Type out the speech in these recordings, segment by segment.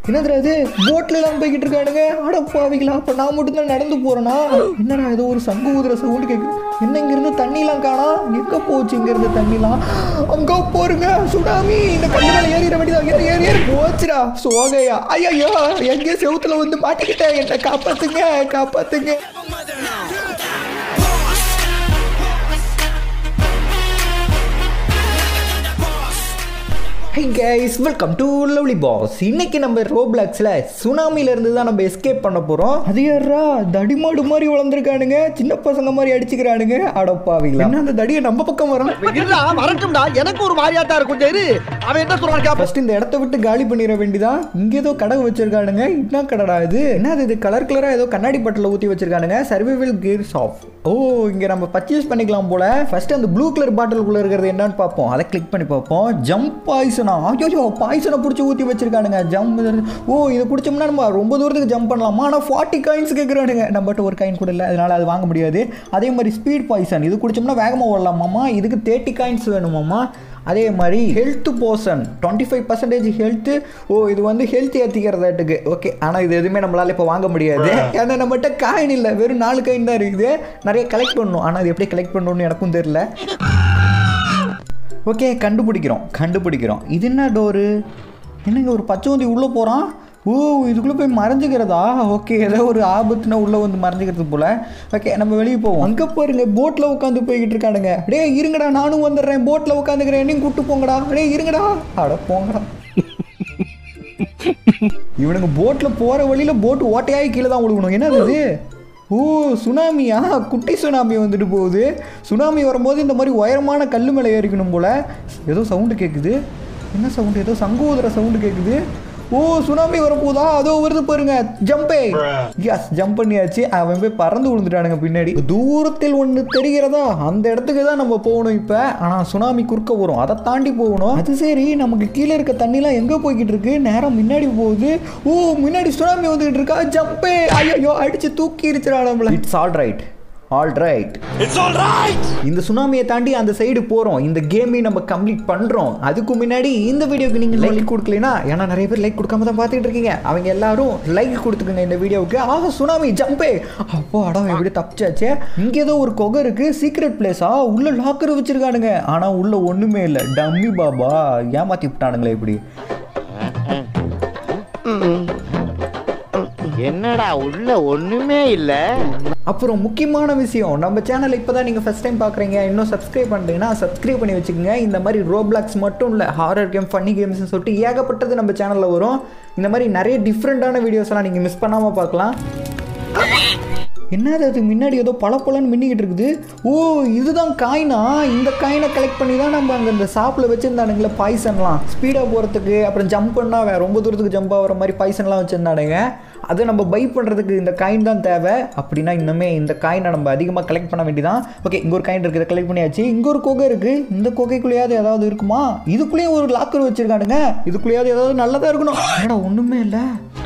என்னதுடா இது போட்ல எல்லாம் போய்கிட்டு இருக்கானுங்க அட பாவிங்களா அப்ப நான் மட்டும் தான் நடந்து போறேனா என்னடா ஏதோ ஒரு சங்கு ஊதுற சவுண்ட் கேக்குது என்ன இங்க இருந்து தண்ணிலாம் காணா எங்க போச்சு இங்க இருந்து தண்ணிலாம் அங்க போருங்க சுனாமி இந்த கல்லு மேல ஏறிட வேண்டியதா ஏறி ஏறி ஏறி போச்சுடா சோகையா ஐயோ எங்கேயோ செவுத்துல வந்து மாட்டிக்கிட்டேன் என்ன காப்பாத்துங்க காப்பாத்துங்க hi guys welcome to lovely boss இன்னைக்கு நம்ம ரோப்ளாக்ஸில் சுனாமில இருந்து தான் நம்ம எஸ்கேப் பண்ண போகிறோம் அது யாரா தடிமாடு மாதிரி வளர்ந்துருக்கானுங்க சின்ன பசங்க மாதிரி அடிச்சுக்கிறானுங்க அடப்பாவீங்களா என்ன அந்த தடியை நம்ம பக்கம் வரான் இல்ல வரட்டும்டா எனக்கு ஒரு மாதிரியாத்தா இருக்கும் கொஞ்சம் இரு அவன் என்ன சொல்றான் கேப்ப ஃபர்ஸ்ட் இந்த இடத்த விட்டு காலி பண்ணிட வேண்டியதான் இங்க ஏதோ கடை வச்சிருக்கானுங்க என்ன கடைடா இது என்ன இது கலர் கலரா ஏதோ கண்ணாடி பட்டில் ஊத்தி வச்சிருக்கானுங்க சர்வைவல் கியர்ஸ் ஆஃப் ஓ இங்க நம்ம பர்ச்சேஸ் பண்ணிக்கலாம் போல ஃபர்ஸ்ட் அந்த ப்ளூ கலர் பாட்டிலுக்குள்ள இருக்கிறது என்னன்னு பார்ப்போம் அதை கிளிக் பண்ணி பார்ப்போம் ஜம்ப் பாய்சனா ஐயோ பாய்சனை பிடிச்சி ஊத்தி வச்சிருக்கானுங்க ஜம்ப் ஓ இதை குடிச்சோம்னா நம்ம ரொம்ப தூரத்துக்கு ஜம்ப் பண்ணலாமா ஆனால் ஃபார்ட்டி காயின்ஸ் கேட்குறானுங்க நம்மகிட்ட ஒரு காயின் கூட இல்லை அதனால அது வாங்க முடியாது அதே மாதிரி ஸ்பீட் பாய்சன் இது குடிச்சோம்னா வேகமாக ஓடலாமாமா இதுக்கு தேர்ட்டி காயின்ஸ் வேணுமாமா அதே மாதிரி health portion twenty five percentage health ஓ இது வந்து ஹெல்த் ஏற்றிக்கிறதாட்டுக்கு ஓகே ஆனால் இது எதுவுமே நம்மளால் இப்போ வாங்க முடியாது ஏன்னா நம்மகிட்ட காயின் இல்லை வெறும் நாலு காயின் தான் இருக்குது நிறைய கலெக்ட் பண்ணணும் ஆனால் அது எப்படி கலெக்ட் பண்ணணும்னு எனக்கும் தெரியல ஓகே கண்டுபிடிக்கிறோம் கண்டுபிடிக்கிறோம் இது என்ன டோரு என்னங்க ஒரு பச்சைவந்தி உள்ளே போகிறான் ஓ இதுக்குள்ளே போய் மறைஞ்சிக்கிறதா ஓகே ஏதோ ஒரு ஆபத்துனா உள்ளே வந்து மறைஞ்சிக்கிறது போல ஓகே நம்ம வெளியே போவோம் அங்கே பாருங்க போட்டில் உட்காந்து போய்கிட்டு இருக்கானுங்க டேய் இருங்கடா நானும் வந்துடுறேன் போட்டில் உட்காந்துக்கிறேன் என்னையும் கூப்பிட்டு போங்கடா டேய் இருங்கடா அட போங்கடா இவனுங்க போட்டில் போகிற வழியில் போட்டு ஓட்டையாகி கீழே தான் விழுகணும் என்னது இது ஓ சுனாமியா குட்டி சுனாமி வந்துட்டு போகுது சுனாமி வரும்போது இந்த மாதிரி உயரமான கல் மேலே ஏறிக்கணும் போல் ஏதோ சவுண்டு கேட்குது என்ன சவுண்டு ஏதோ சங்கூதுற சவுண்டு கேட்குது ஓ சுனாமி வரப்போதா அதோ வருது பாருங்க ஜம்பே எஸ் ஜம்ப் பண்ணியாச்சு அவன் போய் பறந்து விழுந்துட்டானுங்க பின்னாடி தூரத்தில் ஒன்று தெரிகிறதா அந்த இடத்துக்கு தான் நம்ம போகணும் இப்போ ஆனால் சுனாமி குறுக்க வரும் அதை தாண்டி போகணும் அது சரி நமக்கு கீழே இருக்க தண்ணிலாம் எங்கே போய்கிட்டு இருக்கு நேரம் முன்னாடி போகுது ஓ முன்னாடி சுனாமி வந்துகிட்டு இருக்கா ஜம்பே ஐயோ அடிச்சு தூக்கிருச்சுடா நம்மள it's all right all right it's all right இந்த சுனாமியை தாண்டி அந்த சைடு போகிறோம் இந்த கேமையும் நம்ம கம்ப்ளீட் பண்ணுறோம் அதுக்கு முன்னாடி இந்த வீடியோக்கு நீங்கள் லைக் கொடுக்கலனா ஏன்னா நிறைய பேர் லைக் கொடுக்காம தான் பார்த்துட்டு இருக்கீங்க அவங்க எல்லாரும் லைக் கொடுத்துக்கோங்க இந்த வீடியோவுக்கு ஆக சுனாமி ஜம்பே அப்போ அடம் எப்படி தப்பிச்சாச்சே இங்கே ஏதோ ஒரு கொகை இருக்கு சீக்ரெட் பிளேஸா உள்ள லாக்கர் வச்சிருக்கானுங்க ஆனால் உள்ள ஒன்றுமே இல்லை டம்மி பாபா ஏமாத்தி விட்டானுங்களே இப்படி என்னடா உள்ள ஒண்ணுமே இல்ல அப்புறம் முக்கியமான விஷயம் நம்ம சேனலை இப்போ தான் நீங்கள் ஃபஸ்ட் டைம் பார்க்குறீங்க இன்னும் சப்ஸ்கிரைப் பண்ணுறீங்கன்னா சப்ஸ்கிரைப் பண்ணி வச்சுக்கோங்க இந்த மாதிரி ரோப்ளாக்ஸ் மட்டும் இல்லை ஹாரர் கேம் ஃபன்னி கேம்ஸ்னு சொல்லிட்டு ஏகப்பட்டது நம்ம சேனலில் வரும் இந்த மாதிரி நிறைய டிஃப்ரெண்ட்டான வீடியோஸ் எல்லாம் நீங்கள் மிஸ் பண்ணாமல் பார்க்கலாம் என்னது அது முன்னாடி ஏதோ பல பலன்னு மின்னிக்கிட்டு இருக்குது ஓ இதுதான் காயினா இந்த காயினை கலெக்ட் பண்ணி தான் நம்ம அங்கே இந்த ஷாப்பில் வச்சுருந்தானுங்களே பாய்சன்லாம் ஸ்பீடாக போகிறதுக்கு அப்புறம் ஜம்ப் பண்ணால் வே- ரொம்ப தூரத்துக்கு ஜம்ப் ஆகிற மாதிரி பாய்சன்லாம் வச்சுருந்தானுங்க அதை நம்ம பை பண்ணுறதுக்கு இந்த காயின் தான் தேவை அப்படின்னா இன்னுமே இந்த காயினை நம்ம அதிகமாக கலெக்ட் பண்ண வேண்டியதான் ஓகே இங்கே ஒரு காயின் இருக்குது கலெக்ட் பண்ணியாச்சு இங்கே ஒரு கொகை இருக்குது இந்த கொகைக்குள்ளேயாவது ஏதாவது இருக்குமா இதுக்குள்ளேயும் ஒரு லாக்கர் வச்சுருக்கானுங்க இதுக்குள்ளேயாவது ஏதாவது நல்லதாக இருக்கணும் ஏடா ஒன்றுமே இல்லை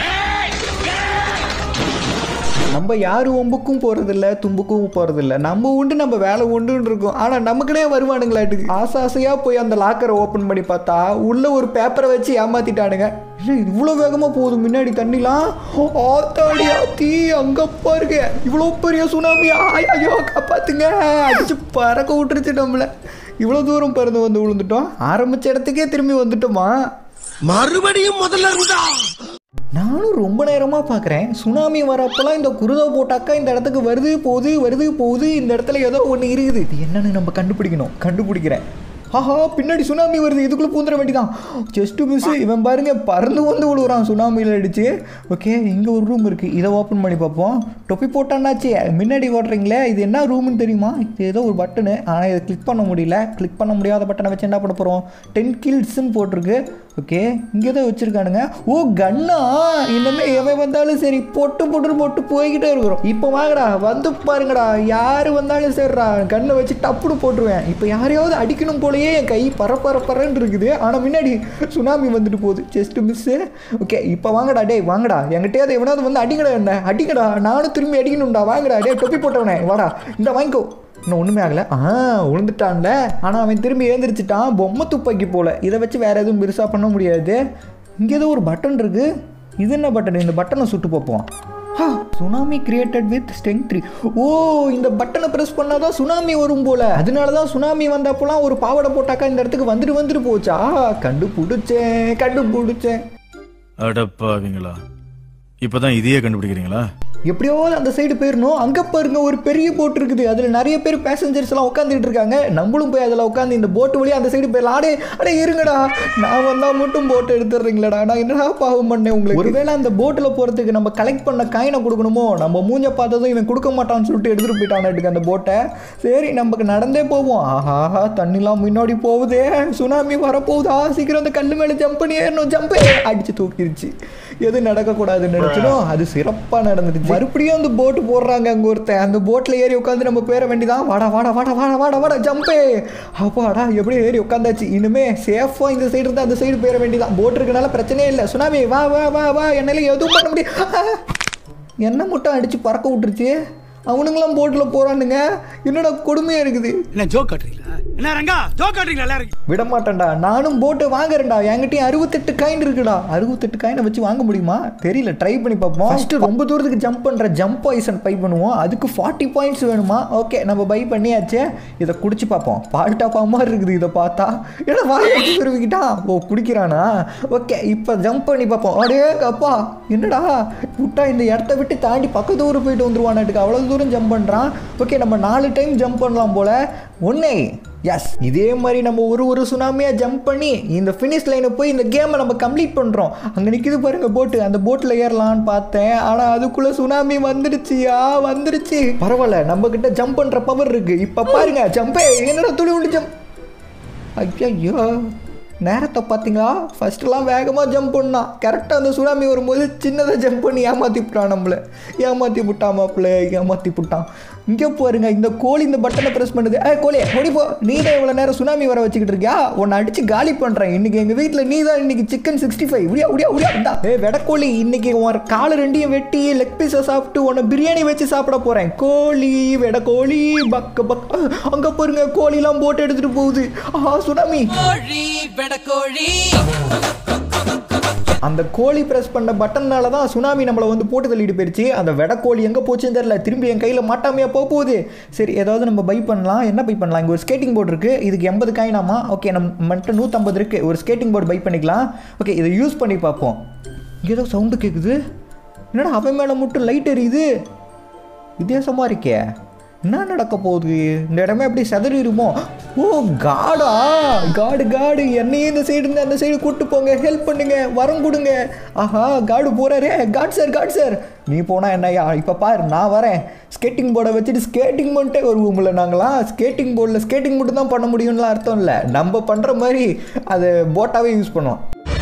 நம்ம யாரு ஒம்புக்கும் போறதில்ல தும்புக்கும் போறதில்ல நம்ம உண்டு நம்ம வேலை உண்டுன்னு இருக்கோம் ஆனா நமக்குனே வருவானுங்களாட்டுக்கு ஆசை ஆசையா போய் அந்த லாக்கரை ஓபன் பண்ணி பார்த்தா உள்ள ஒரு பேப்பரை வச்சு ஏமாத்திட்டானுங்க என்ன இவ்வளோ வேகமா போகுது முன்னாடி தண்ணிலாம் ஆத்தாடி ஆத்தி அங்க பாருங்க இவ்வளோ பெரிய சுனாமி ஐயோ காப்பாத்துங்க அடிச்சு பறக்க விட்டுருச்சு நம்மள இவ்வளோ தூரம் பறந்து வந்து விழுந்துட்டோம் ஆரம்பிச்ச இடத்துக்கே திரும்பி வந்துட்டோமா மறுபடியும் முதல்ல இருந்தா நானும் ரொம்ப நேரமாக பார்க்குறேன் சுனாமி வரப்பெல்லாம் இந்த குருதா போட்டாக்கா இந்த இடத்துக்கு வருது போகுது வருது போகுது இந்த இடத்துல ஏதோ ஒன்று இருக்குது இது என்னன்னு நம்ம கண்டுபிடிக்கணும் கண்டுபிடிக்கிறேன் ஆஹா பின்னாடி சுனாமி வருது இதுக்குள்ளே பூந்துட வேண்டியதான் ஜஸ்ட் மிஸ் இவன் பாருங்க பறந்து வந்து விழுவுறான் சுனாமியில் அடிச்சு ஓகே இங்கே ஒரு ரூம் இருக்குது இதை ஓப்பன் பண்ணி பார்ப்போம் தொப்பி போட்டான்னாச்சு முன்னாடி ஓடுறீங்களே இது என்ன ரூம்னு தெரியுமா இது ஏதோ ஒரு பட்டனு ஆனால் இதை கிளிக் பண்ண முடியல கிளிக் பண்ண முடியாத பட்டனை வச்சு என்ன பண்ண போகிறோம் டென் கில்ஸ்ன்னு போட்டிருக்கு ஓகே இங்கே தான் வச்சுருக்கானுங்க ஓ கன்னா இனிமே எவன் வந்தாலும் சரி பொட்டு பொட்டு போட்டு போய்கிட்டே இருக்கிறோம் இப்போ வாங்கடா வந்து பாருங்கடா யார் வந்தாலும் சரிடா கண்ணை வச்சு டப்புன்னு போட்டுருவேன் இப்போ யாரையாவது அடிக்கணும் போலயே என் கை பர பர பரன்னு இருக்குது ஆனால் முன்னாடி சுனாமி வந்துட்டு போகுது ஜஸ்ட் மிஸ்ஸு ஓகே இப்போ வாங்கடா டேய் வாங்கடா என்கிட்டயாவது எவனாவது வந்து அடிங்கடா என்ன அடிங்கடா நானும் திரும்பி அடிக்கணும்டா வாங்கடா டேய் தொப்பி போட்டவனே வாடா இந்த வாங்கிக்கோ இன்னும் ஒன்றுமே ஆகலை ஆ விழுந்துட்டான்ல ஆனால் அவன் திரும்பி எழுந்திரிச்சிட்டான் பொம்மை துப்பாக்கி போல இதை வச்சு வேறு எதுவும் பெருசாக பண்ண முடியாது இங்கே ஏதோ ஒரு பட்டன் இருக்குது இது என்ன பட்டன் இந்த பட்டனை சுட்டு பார்ப்போம் tsunami created with strength three ஓ இந்த பட்டனை ப்ரெஸ் பண்ணால் தான் சுனாமி வரும் போல அதனால தான் சுனாமி வந்தப்போலாம் ஒரு பாவாடை போட்டாக்கா இந்த இடத்துக்கு வந்துட்டு வந்துட்டு போச்சா கண்டுபிடிச்சேன் கண்டுபிடிச்சேன் அடப்பாவீங்களா இப்பதான் இதையே கண்டுபிடிக்கிறீங்களா எப்படியாவது அந்த சைடு போயிடணும் அங்கே பாருங்க ஒரு பெரிய போட் இருக்குது அதில் நிறைய பேர் பேசஞ்சர்ஸ் எல்லாம் உட்காந்துட்டு இருக்காங்க நம்மளும் போய் அதில் உட்காந்து இந்த போட்டு வழியா அந்த சைடு போயிடலாம் அடே அடே இருங்கடா நான் வந்தா மட்டும் போட் எடுத்துடுறீங்களடா நான் என்னடா பாவம் பண்ணேன் உங்களுக்கு ஒருவேளை அந்த போட்டில் போகிறதுக்கு நம்ம கலெக்ட் பண்ண காயினை கொடுக்கணுமோ நம்ம மூஞ்ச பார்த்ததும் இவன் கொடுக்க மாட்டான்னு சொல்லிட்டு எடுத்துகிட்டு போயிட்டான் அந்த போட்டை சரி நமக்கு நடந்தே போவோம் ஆஹா தண்ணிலாம் முன்னாடி போகுதே சுனாமி வரப்போகுதா சீக்கிரம் அந்த கல் மேலே ஜம்ப் பண்ணி ஏறணும் ஜம்ப் அடிச்சு தூக்கிருச்சு எது நடக்கக்கூடாதுன்னு நினைச்சனோ அது சிறப்பாக நடந்துருச்சு மறுபடியும் அந்த போட்டு போடுறாங்க அங்கே ஒருத்தன் அந்த போட்டில் ஏறி உட்காந்து நம்ம பேர வேண்டியதான் வாடா வாடா வாடா வாடா வாடா வாடா ஜம்பே அப்பாடா எப்படியும் ஏறி உட்காந்தாச்சு இனிமே சேஃபாக இந்த சைடு இருந்து அந்த சைடு போயிட வேண்டியதான் போட் இருக்கனால பிரச்சனையே இல்லை சுனாமி வா வா வா வா என்னால எதுவும் பண்ண முடியும் என்ன மட்டும் அடிச்சு பறக்க விட்டுருச்சு அவனுங்களாம் போட்டில் போகிறானுங்க என்னடா கொடுமையாக இருக்குது என்ன ஜோக் காட்டுறீங்களா என்ன ரங்கா ஜோக் காட்டுறீங்களா எல்லாரும் விட மாட்டேன்டா நானும் போட்டு வாங்குறேன்டா என்கிட்டயும் அறுபத்தெட்டு காயின் இருக்குடா அறுபத்தெட்டு காயினை வச்சு வாங்க முடியுமா தெரியல ட்ரை பண்ணி பார்ப்போம் ஃபஸ்ட்டு ரொம்ப தூரத்துக்கு ஜம்ப் பண்ணுற ஜம்ப் பாய்சன் பை பண்ணுவோம் அதுக்கு ஃபார்ட்டி பாயிண்ட்ஸ் வேணுமா ஓகே நம்ம பை பண்ணியாச்சே இதை குடிச்சு பார்ப்போம் பால்டாப்பா மாதிரி இருக்குது இதை பார்த்தா ஏன்னா வாய் வச்சு திருவிக்கிட்டான் ஓ குடிக்கிறானா ஓகே இப்போ ஜம்ப் பண்ணி பார்ப்போம் அடே அப்பா என்னடா விட்டா இந்த இடத்த விட்டு தாண்டி பக்கத்து ஊர் போயிட்டு வந்துருவானாட்டுக்கு அவ்வளோ தூரம் ஜம்ப் பண்ணுறான் ஓகே நம்ம நாலு டைம் ஜம்ப் பண்ணலாம் போல ஒன்னே எஸ் இதே மாதிரி நம்ம ஒரு ஒரு சுனாமியாக ஜம்ப் பண்ணி இந்த ஃபினிஷ் லைனை போய் இந்த கேமை நம்ம கம்ப்ளீட் பண்ணுறோம் அங்கே நிற்கிது பாருங்க போட்டு அந்த போட்டில் ஏறலான்னு பார்த்தேன் ஆனால் அதுக்குள்ளே சுனாமி வந்துடுச்சியா வந்துடுச்சு பரவாயில்ல நம்ம கிட்ட ஜம்ப் பண்ணுற பவர் இருக்கு இப்போ பாருங்க ஜம்பே என்னடா துளி உண்டு ஜம்ப் ஐயோ நேரத்தை பார்த்தீங்களா ஃபஸ்ட்டெல்லாம் வேகமாக ஜம்ப் பண்ணான் கரெக்டாக அந்த சுனாமி வரும்போது சின்னதாக ஜம்ப் பண்ணி ஏமாற்றி விட்டான் நம்மளை ஏமாற்றி விட்டான் மாப்பிள்ள ஏமாற்றி விட்டான் இங்கே பாருங்க இந்த கோழி இந்த பட்டனை ப்ரெஸ் பண்ணுது ஏ கோழி ஓடி போ நீ தான் இவ்வளோ நேரம் சுனாமி வர வச்சுக்கிட்டு இருக்கியா உன்னை அடிச்சு காலி பண்ணுறேன் இன்னைக்கு எங்கள் வீட்டில் நீ தான் இன்னைக்கு சிக்கன் சிக்ஸ்டி ஃபைவ் உடியா உடியா உடியா இந்தா ஏ வெடக்கோழி இன்னைக்கு உன் காலை ரெண்டையும் வெட்டி லெக் பீஸை சாப்பிட்டு உன்னை பிரியாணி வச்சு சாப்பிட போகிறேன் கோழி வெடக்கோழி பக்க பக் அங்கே பாருங்க கோழிலாம் போட்டு எடுத்துகிட்டு போகுது ஆஹா சுனாமி அந்த கோழி ப்ரெஸ் பண்ண பட்டன்னால தான் சுனாமி நம்மளை வந்து போட்டு தள்ளிட்டு போயிடுச்சு அந்த வெடக்கோழி எங்கே போச்சுன்னு தெரியல திரும்பி என் கையில் மாட்டாமையா போக போகுது சரி ஏதாவது நம்ம பை பண்ணலாம் என்ன பை பண்ணலாம் இங்கே ஒரு ஸ்கேட்டிங் போர்டு இருக்குது இதுக்கு எண்பது காயினாமா ஓகே நம்ம மட்டும் நூற்றம்பது இருக்குது ஒரு ஸ்கேட்டிங் போர்டு பை பண்ணிக்கலாம் ஓகே இதை யூஸ் பண்ணி பார்ப்போம் இங்கே ஏதோ சவுண்டு கேட்குது என்னடா அவன் மேலே மட்டும் லைட் எரியுது வித்தியாசமாக இருக்கே என்ன நடக்க போகுது இந்த இடமே அப்படி செதறிடுமோ ஓ காடா காடு காடு என்னையும் இந்த சைடு இருந்து அந்த சைடு கூட்டு போங்க ஹெல்ப் பண்ணுங்க வரம் கொடுங்க ஆஹா காடு போறாரே காட் சார் காட் சார் நீ போனா என்னய்யா இப்போ பாரு நான் வரேன் ஸ்கேட்டிங் போர்டை வச்சுட்டு ஸ்கேட்டிங் பண்ணிட்டே வருவோம்ல நாங்களாம் ஸ்கேட்டிங் போர்டில் ஸ்கேட்டிங் மட்டும் தான் பண்ண முடியும்லாம் அர்த்தம் இல்லை நம்ம பண்ணுற மாதிரி அதை போட்டாவே யூஸ் பண்ணுவோம்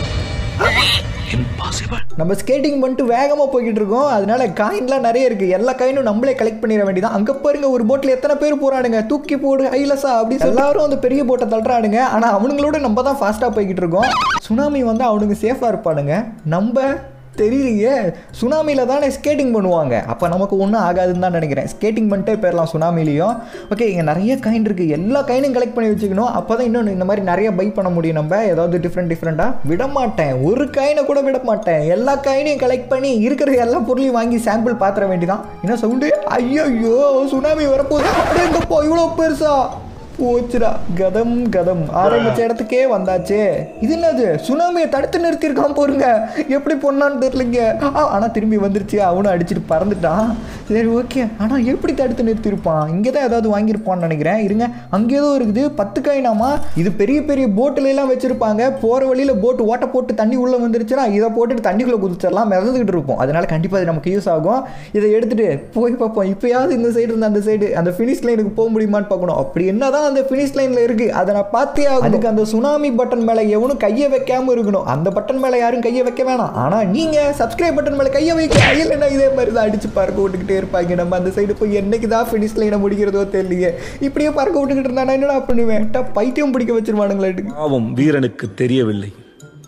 நம்ம ஸ்கேட்டிங் பண்ணிட்டு வேகமாக போய்கிட்டு இருக்கோம் அதனால காயின்லாம் நிறைய இருக்குது எல்லா காயினும் நம்மளே கலெக்ட் பண்ணிட வேண்டியதான் அங்கே பாருங்க ஒரு போட்டில் எத்தனை பேர் போகிறானுங்க தூக்கி போடு ஹைலஸா அப்படி சொல்லி எல்லாரும் அந்த பெரிய போட்டை தள்ளுறானுங்க ஆனால் அவனுங்களோட நம்ம தான் ஃபாஸ்ட்டாக போய்கிட்டு இருக்கோம் சுனாமி வந்து அவனுங்க சேஃபாக இருப்பானுங்க நம்ம தெரியலையே சுனாமியில் தானே ஸ்கேட்டிங் பண்ணுவாங்க அப்போ நமக்கு ஒன்றும் ஆகாதுன்னு தான் நினைக்கிறேன் ஸ்கேட்டிங் பண்ணிட்டே போயிடலாம் சுனாமிலையும் ஓகே இங்கே நிறைய காயின் இருக்குது எல்லா காயினும் கலெக்ட் பண்ணி வச்சுக்கணும் அப்போ தான் இன்னொன்று இந்த மாதிரி நிறைய பை பண்ண முடியும் நம்ம ஏதாவது டிஃப்ரெண்ட் டிஃப்ரெண்ட்டாக விட மாட்டேன் ஒரு காயினை கூட விட மாட்டேன் எல்லா காயினையும் கலெக்ட் பண்ணி இருக்கிற எல்லா பொருளையும் வாங்கி சாம்பிள் பார்த்துற வேண்டியதான் என்ன சவுண்டு ஐயோ சுனாமி வரப்போகுது அப்படியே எங்கப்பா இவ்வளோ பெருசா போச்சுடா கதம் கதம் ஆரம்பிச்ச இடத்துக்கே வந்தாச்சே இது என்னது சுனாமியை தடுத்து நிறுத்தியிருக்கான் போருங்க எப்படி பொண்ணான்னு தெரியலங்க ஆ, ஆனா திரும்பி வந்துருச்சு அவனும் அடிச்சிட்டு பறந்துட்டான் சரி ஓகே ஆனா எப்படி தடுத்து நிறுத்தியிருப்பான் இங்கே தான் ஏதாவது வாங்கியிருப்பான்னு நினைக்கிறேன் இருங்க அங்கே ஏதோ இருக்குது பத்து காயினாமா இது பெரிய பெரிய போட்டுல எல்லாம் வச்சிருப்பாங்க போற வழியில போட்டு ஓட்ட போட்டு தண்ணி உள்ள வந்துருச்சுன்னா இதை போட்டுட்டு தண்ணிக்குள்ள குதிச்சிடலாம் மிதந்துக்கிட்டு இருப்போம் அதனால கண்டிப்பா இது நமக்கு யூஸ் ஆகும் இதை எடுத்துட்டு போய் பார்ப்போம் இப்பயாவது இந்த சைடு இருந்து அந்த சைடு அந்த ஃபினிஷ் லைனுக்கு போக முடியுமான்னு பார்க்கணும் அப்படி என்னதான் அந்த ஃபினிஷ் லைன்ல இருக்கு அதை நான் பார்த்தே ஆகும் அதுக்கு அந்த சுனாமி பட்டன் மேல எவனும் கையை வைக்காம இருக்கணும் அந்த பட்டன் மேல யாரும் கையை வைக்க வேணாம் ஆனா நீங்க சப்ஸ்கிரைப் பட்டன் மேல கையை வைக்க இல்லைன்னா இதே மாதிரி தான் அடிச்சு பறக்க விட்டுக்கிட்டே இருப்பாங்க நம்ம அந்த சைடு போய் என்னைக்கு தான் ஃபினிஷ் லைனை முடிக்கிறதோ தெரியலையே இப்படியே பறக்க விட்டுக்கிட்டு இருந்தா நான் என்னடா பண்ணுவேன் டா, பைத்தியம் பிடிக்க வச்சிருவானுங்களே பாவம் வீரனுக்கு தெரியவில்லை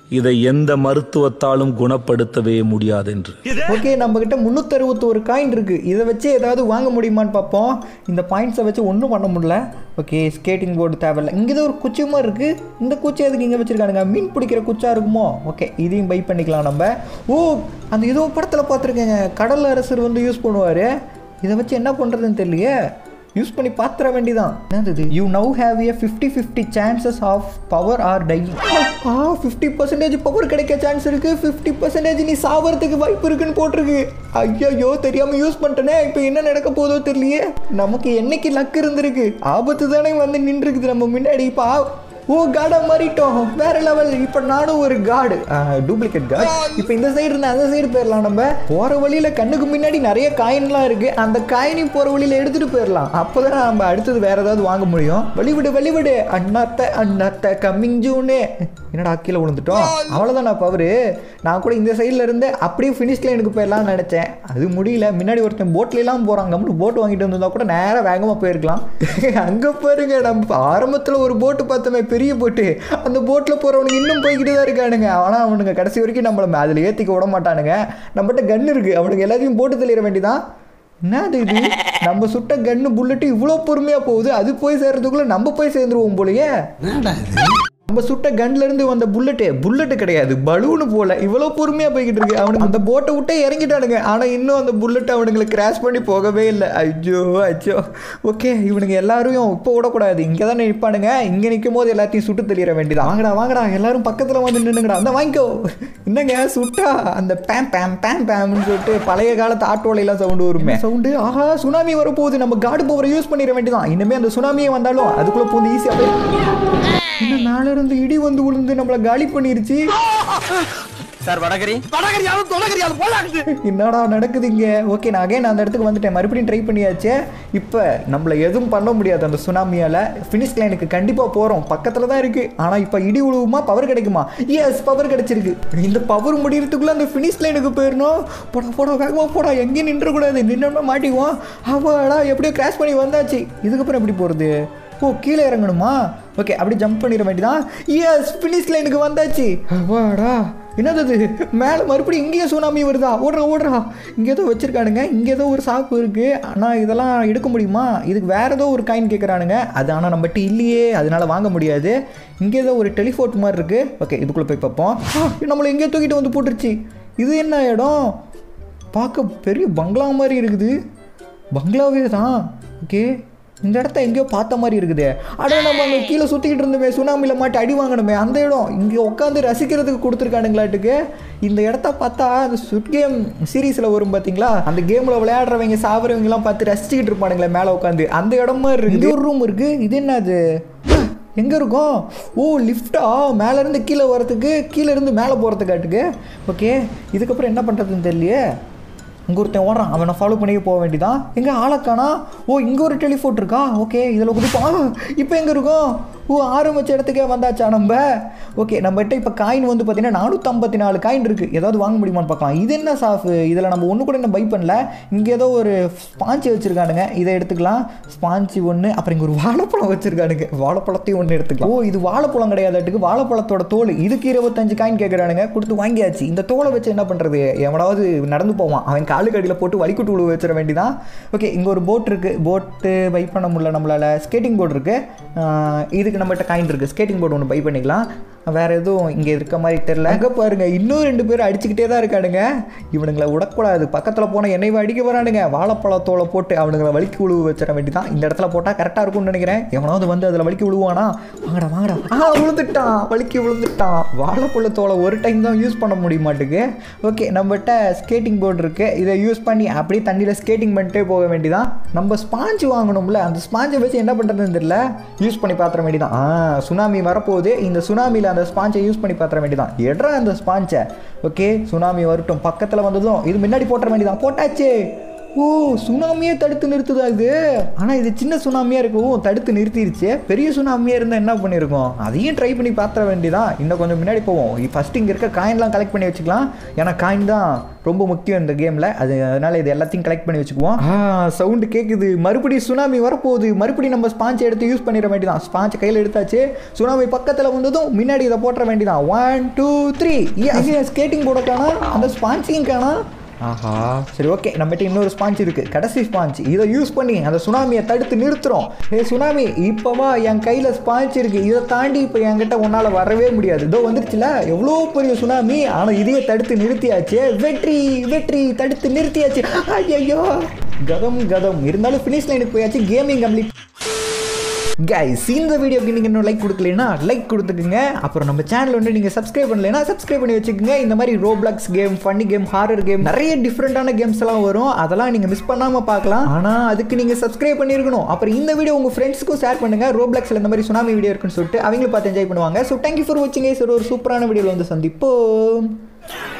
இதை எந்த மருத்துவத்தாலும் குணப்படுத்தவே முடியாதென்று ஓகே நம்ம கிட்ட முந்நூற்றறுபத்தோரு காயின் இருக்கு இதை வச்சு ஏதாவது வாங்க முடியுமான்னு பார்ப்போம் இந்த பாயிண்ட்ஸை வச்சு ஒன்றும் பண்ண முடியல ஓகே ஸ்கேட்டிங் போர்டு தேவையில்ல இங்கே ஏதோ ஒரு குச்சி மாதிரி இருக்கு இந்த குச்சி எதுக்கு இங்கே வச்சிருக்கானுங்க மீன் பிடிக்கிற குச்சா இருக்குமோ ஓகே இதையும் பை பண்ணிக்கலாம் நம்ம ஓ அந்த ஏதோ படத்தில் பார்த்துருக்கேங்க கடல் அரசர் வந்து யூஸ் பண்ணுவார் இதை வச்சு என்ன பண்ணுறதுன்னு தெரியலையே யூஸ் பண்ணி பாத்திர வேண்டிதான் என்னது you now have a fifty fifty chances of power or die ஆ ஃபிஃப்டி பர்சன்டேஜ் பவர் கிடைக்க சான்ஸ் இருக்கு ஃபிஃப்டி பர்சன்டேஜ் நீ சாவறதுக்கு வாய்ப்பு இருக்குன்னு போட்டிருக்கு ஐயோ தெரியாம யூஸ் பண்ணிட்டேனே இப்போ என்ன நடக்க போதோ தெரியலையே நமக்கு என்னைக்கு லக் இருந்திருக்கு ஆபத்து தானே வந்து நின்றுருக்குது நம்ம முன்னாடி இப்போ ஓ காடா மாறிட்டோம் வேற லெவல் இப்போ நானும் ஒரு காடு டூப்ளிகேட் காட் இப்போ இந்த சைடு இருந்து அந்த சைடு போயிடலாம் நம்ம போற வழியில கண்ணுக்கு முன்னாடி நிறைய காயின்லாம் இருக்கு அந்த காயினையும் போற வழியில எடுத்துட்டு போயிடலாம் அப்போதான் நம்ம அடுத்தது வேற ஏதாவது வாங்க முடியும் வழிவிடு வழிவிடு அண்ணாத்த அண்ணாத்த கம்மிங் ஜூனு என்னடா கீழே விழுந்துட்டோம் அவ்வளோதான் நான் பவரு நான் கூட இந்த சைடில் இருந்து அப்படியே ஃபினிஷ் லைனுக்கு போயிடலாம்னு நினச்சேன் அது முடியல முன்னாடி ஒருத்தன் போட்லாம் போகிறாங்க கம்முன்னு போட் வாங்கிட்டு வந்திருந்தா கூட நேராக வேகமாக போயிருக்கலாம் அங்கே பாருங்க நம்ம ஆரம்பத்தில் ஒரு போட்டு பார்த்தோமே பெரிய போட்டு அந்த போட்டில் போகிறவனுங்க இன்னும் போய்கிட்டு தான் இருக்கானுங்க ஆனால் அவனுங்க கடைசி வரைக்கும் நம்மளை அதில் ஏற்றிக்க விட மாட்டானுங்க நம்மகிட்ட கன் இருக்குது அவனுக்கு எல்லாத்தையும் போட்டு தெளிய வேண்டியதான் என்னது இது நம்ம சுட்ட கன்னு புல்லட்டு இவ்வளோ பொறுமையாக போகுது அது போய் சேர்றதுக்குள்ளே நம்ம போய் சேர்ந்துருவோம் போலயே நம்ம சுட்ட கன்ல இருந்து வந்த புல்லட்டு புல்லட்டு கிடையாது பலூனு போல இவ்வளோ பொறுமையாக போய்கிட்டு இருக்கு அவனுக்கு அந்த போட்டை விட்டே இறங்கிட்டானுங்க ஆனால் இன்னும் அந்த புல்லட் அவனுங்களை கிராஷ் பண்ணி போகவே இல்லை ஐயோ ஐயோ ஓகே இவனுங்க எல்லாரையும் இப்போ விடக்கூடாது இங்கே தானே நிற்பானுங்க இங்கே நிற்கும் போது எல்லாத்தையும் சுட்டு தெளிய வேண்டியது வாங்கடா வாங்கடா எல்லாரும் பக்கத்தில் வந்து நின்னுங்கடா அந்த வாங்கிக்கோ என்னங்க சுட்டா அந்த பேம் பேம் பேம் பேம்னு சொல்லிட்டு பழைய காலத்து ஆட்டோலையெல்லாம் சவுண்டு வருமே சவுண்டு ஆஹா சுனாமி வரப்போகுது நம்ம காடு பவரை யூஸ் பண்ணிட வேண்டியதான் இனிமேல் அந்த சுனாமியே வந்தாலும் அதுக்குள்ளே போந்து ஈஸியாக போய் இன்னும் மேல இருந்து இடி வந்து விழுந்து நம்மள காலி பண்ணிருச்சு சார் வடகரி வடகரியாலும் தொலைகரியாலும் போலாக்குது என்னடா நடக்குது இங்க ஓகே நான் அகைன் அந்த இடத்துக்கு வந்துட்டேன் மறுபடியும் ட்ரை பண்ணியாச்சு இப்போ நம்மள எதுவும் பண்ண முடியாது அந்த சுனாமியால ஃபினிஷ் லைனுக்கு கண்டிப்பாக போகிறோம் பக்கத்தில் தான் இருக்கு ஆனால் இப்போ இடி உழுவுமா பவர் கிடைக்குமா எஸ் பவர் கிடைச்சிருக்கு இந்த பவர் முடியறதுக்குள்ள அந்த ஃபினிஷ் லைனுக்கு போயிடணும் போடா போடா வேகமாக போடா எங்கேயும் நின்றக்கூடாது நின்னோம்னா மாட்டிக்குவோம் அவாடா எப்படியோ கிராஷ் பண்ணி வந்தாச்சு இதுக்கப்புறம் எப்படி போகிறது ஓ கீழே இறங்கணுமா ஓகே அப்படி ஜம்ப் பண்ணிட வேண்டியதான் எஸ் ஃபினிஷ் லைனுக்கு வந்தாச்சு அவாடா என்னது இது மேலே மறுபடியும் இங்கேயே சுனாமி வருதா ஓடுறா ஓடுறா இங்கே ஏதோ வச்சுருக்கானுங்க இங்கே ஏதோ ஒரு சாப்பு இருக்குது ஆனால் இதெல்லாம் எடுக்க முடியுமா இதுக்கு வேறு ஏதோ ஒரு காயின் கேட்குறானுங்க அது ஆனால் நம்மகிட்ட இல்லையே அதனால வாங்க முடியாது இங்கே ஏதோ ஒரு டெலிஃபோட் மாதிரி இருக்குது ஓகே இதுக்குள்ளே போய் பார்ப்போம் ஆ, நம்மளை எங்கேயோ தூக்கிட்டு வந்து போட்டுருச்சு இது என்ன இடம் பார்க்க பெரிய பங்களா மாதிரி இருக்குது பங்களாவே தான் ஓகே இந்த இடத்த எங்கேயோ பார்த்த மாதிரி இருக்குது அட நம்ம அங்கே கீழே சுற்றிக்கிட்டு இருந்தோமே சுனாமியில் மாட்டி அடி வாங்கணுமே அந்த இடம் இங்கே உட்காந்து ரசிக்கிறதுக்கு கொடுத்துருக்கானுங்களாட்டுக்கு இந்த இடத்த பார்த்தா அந்த சுட் கேம் சீரீஸில் வரும் பார்த்தீங்களா அந்த கேமில் விளையாடுறவங்க சாப்பிட்றவங்கலாம் பார்த்து ரசிச்சுக்கிட்டு இருப்பானுங்களே மேலே உட்காந்து அந்த இடம் மாதிரி இருக்குது ஒரு ரூம் இருக்குது இது என்னது எங்கே இருக்கோம் ஓ லிஃப்டா மேலேருந்து கீழே வரதுக்கு கீழே இருந்து மேலே போகிறதுக்காட்டுக்கு ஓகே இதுக்கப்புறம் என்ன பண்ணுறதுன்னு தெரியலையே இங்கே ஒருத்தன் ஓடுறான் அவனை ஃபாலோ பண்ணியே போக வேண்டியதான் எங்கே ஆளக்கானா ஓ இங்கே ஒரு டெலிஃபோன் இருக்கா ஓகே இதில் குதிப்போம் இப்போ எங்கே இருக்கோம் ஓ ஆரம்பிச்ச இடத்துக்கே வந்தாச்சா நம்ம ஓகே நம்மகிட்ட இப்போ காயின் வந்து பார்த்தீங்கன்னா நானூற்றம்பத்தி நாலு காயின் இருக்குது ஏதாவது வாங்க முடியுமான்னு பார்க்கலாம் இது என்ன சாஃப் இதில் நம்ம ஒன்று கூட என்ன பை பண்ணல இங்கே ஏதோ ஒரு ஸ்பாஞ்சு வச்சுருக்கானுங்க இதை எடுத்துக்கலாம் ஸ்பாஞ்சு ஒன்று அப்புறம் இங்கே ஒரு வாழைப்பழம் வச்சுருக்கானுங்க வாழைப்பழத்தையும் ஒன்று எடுத்துக்கலாம் ஓ இது வாழைப்பழம் கிடையாதாட்டுக்கு வாழைப்பழத்தோட தோல் இதுக்கு இருபத்தஞ்சு காயின் கேட்குறானுங்க கொடுத்து வாங்கியாச்சு இந்த தோலை வச்சு என்ன பண்ணுறது எவனாவது நடந்து போவான் அவன் காலுக்கு அடியில் போட்டு வலிக்குட்டு உழுவ வச்சிட வேண்டியதான் ஓகே இங்கே ஒரு போட் இருக்குது போட்டு பை பண்ண முடியல நம்மளால் ஸ்கேட்டிங் போர்டு இருக்குது இதுக்கு நம்மகிட்ட காயின் இருக்குது ஸ்கேட்டிங் போர்டு ஒன்று பை பண்ணிக்கலாம் வேறு எதுவும் இங்கே இருக்க மாதிரி தெரில அங்கே பாருங்க இன்னும் ரெண்டு பேரும் அடிச்சுக்கிட்டே தான் இருக்கானுங்க இவனுங்களை விடக்கூடாது பக்கத்தில் போனால் என்னையும் அடிக்க வரானுங்க வாழைப்பழத்தோலை போட்டு அவனுங்களை வலிக்கு உழுவு வச்சிட வேண்டியதான் இந்த இடத்துல போட்டால் கரெக்டாக இருக்கும்னு நினைக்கிறேன் எவனாவது வந்து அதில் வலிக்கு விழுவானா வாங்கடா வாங்கடா ஆ விழுந்துட்டான் வலிக்கு விழுந்துட்டான் வாழைப்பழத்தோலை ஒரு டைம் தான் யூஸ் பண்ண முடிய மாட்டுக்கு ஓகே நம்மகிட்ட ஸ்கேட்டிங் போர்டு இருக்குது இதை யூஸ் பண்ணி அப்படியே தண்ணியில் ஸ்கேட்டிங் பண்ணிட்டே போக வேண்டியதான் நம்ம ஸ்பாஞ்சு வாங்கணும்ல அந்த ஸ்பாஞ்சை வச்சு என்ன பண்ணுறதுன்னு தெரியல யூஸ் பண்ணி பார்த்துற வேண்டியதான் ஆ சுனாமி வரப்போகுது இந்த சுனாமியில் அந்த ஸ்பாஞ்சை யூஸ் பண்ணி பார்த்துற வேண்டியதான் எடுறா அந்த ஸ்பாஞ்சை ஓகே சுனாமி வரட்டும் பக்கத்தில் வந்ததும் இது முன்னாடி போட்டுற வேண்டியதான் போட்டாச்சு ஓ சுனாமியே தடுத்து நிறுத்துதா இது ஆனால் இது சின்ன சுனாமியாக இருக்கும் தடுத்து நிறுத்திடுச்சு பெரிய சுனாமியாக இருந்தால் என்ன பண்ணியிருக்கோம் அதையும் ட்ரை பண்ணி பார்த்துற வேண்டியதான் இன்னும் கொஞ்சம் முன்னாடி போவோம் ஃபஸ்ட்டு இங்கே இருக்க காயின்லாம் கலெக்ட் பண்ணி வச்சுக்கலாம் ஏன்னா காயின் தான் ரொம்ப முக்கியம் இந்த கேமில் அது அதனால் இது எல்லாத்தையும் கலெக்ட் பண்ணி வச்சுக்குவோம் ஆ சவுண்டு கேட்குது மறுபடியும் சுனாமி வரப்போகுது மறுபடியும் நம்ம ஸ்பாஞ்ச் எடுத்து யூஸ் பண்ணிட வேண்டியதான் ஸ்பாஞ்ச் கையில் எடுத்தாச்சு சுனாமி பக்கத்தில் வந்ததும் முன்னாடி இதை போட்டுற வேண்டியதான் ஒன் டூ த்ரீ ஸ்கேட்டிங் போர்டை காணா அந்த ஸ்பான்சிங் காணா ஆஹா சரி ஓகே நம்மகிட்ட இன்னொரு ஸ்பாஞ்ச் இருக்கு கடைசி ஸ்பாஞ்ச் இதை யூஸ் பண்ணி அந்த சுனாமியை தடுத்து நிறுத்துறோம் ஏ சுனாமி இப்போவா என் கையில் ஸ்பாஞ்ச் இருக்கு இதை தாண்டி இப்போ என்கிட்ட உன்னால் வரவே முடியாது இதோ வந்துருச்சுல எவ்வளோ பெரிய சுனாமி ஆனால் இதையே தடுத்து நிறுத்தியாச்சு வெற்றி வெற்றி தடுத்து நிறுத்தியாச்சு ஐயோ கதம் கதம் இருந்தாலும் ஃபினிஷ் லைனுக்கு போயாச்சு கேமிங் கம்ப்ளீட் கைஸ் இந்த வீடியோக்கு நீங்கள் இன்னும் லைக் கொடுக்கலனா லைக் கொடுத்துக்குங்க அப்புறம் நம்ம சேனல் வந்து நீங்கள் சப்ஸ்கிரைப் பண்ணலைன்னா சப்ஸ்கிரைப் பண்ணி வச்சுக்கோங்க இந்த மாதிரி Roblox game funny game horror game நிறைய டிஃப்ரெண்ட்டான கேம்ஸ் எல்லாம் வரும் அதெல்லாம் நீங்கள் மிஸ் பண்ணாமல் பார்க்கலாம் ஆனால் அதுக்கு நீங்கள் சப்ஸ்கிரைப் பண்ணியிருக்கணும் அப்புறம் இந்த வீடியோ உங்கள் ஃப்ரெண்ட்ஸ்க்கும் ஷேர் பண்ணுங்கள் ரோப்ளாக்ஸில் இந்த மாதிரி சுனாமி வீடியோ இருக்குன்னு சொல்லிட்டு அவங்களும் பார்த்து என்ஜாய் பண்ணுவாங்க ஸோ தேங்க்யூ ஃபார் வாட்சிங் சார் ஒரு சூப்பரான வீடியோவில் வந்து சந்திப்போம்